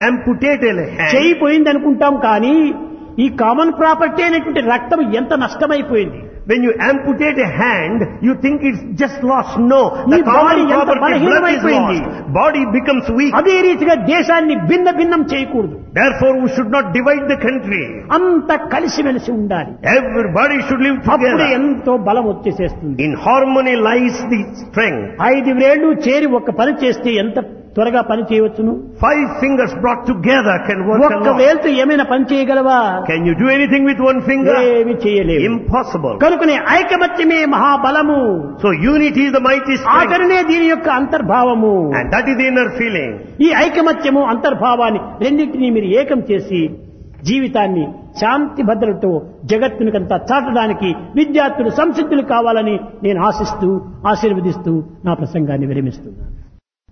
amputate a hand. చేయి పోయింది అనుకుంటాం కానీ ఈ కామన్ ప్రాపర్టీ అనేటువంటి రక్తం ఎంత నష్టమైపోయింది When you amputate a hand, you think it's just lost. No, the ఈ common body ఎంత property blood is బలహీనమైపోయింది. lost. Body becomes weak. అదే రీతిగా దేశాన్ని భిన్న భిన్నం చేయకూడదు Therefore, we should not divide the country. అంత కలిసిమెలిసి ఉండాలి Everybody should live అప్పుడు together. ఎంతో బలం వచ్చేసేస్తుంది In harmony lies the strength. ఐదు వేళ్లు చేరి ఒక పని చేస్తే ఎంత త్వరగా పని చేయవచ్చును Five fingers brought together can work ఒక్క alone. వేలుతో ఏమైనా పని చేయగలవా Can you do anything with one finger? ఏమి చేయలేవు Impossible. కనుకనే ఐకమత్యమే మహాబలము So unity is the mighty strength. ఆఖరినే దీని యొక్క అంతర్భావము And that is the inner feeling. ఈ ఐకమత్యము అంతర్భావాన్ని రెండింటినీ మీరు ఏకం చేసి జీవితాన్ని శాంతి భద్రతతో జగత్తునికంతా చాటడానికి విద్యార్థులు సంసిద్ధులు కావాలని నేను ఆశిస్తూ ఆశీర్వదిస్తూ నా ప్రసంగాన్ని విరమిస్తున్నాను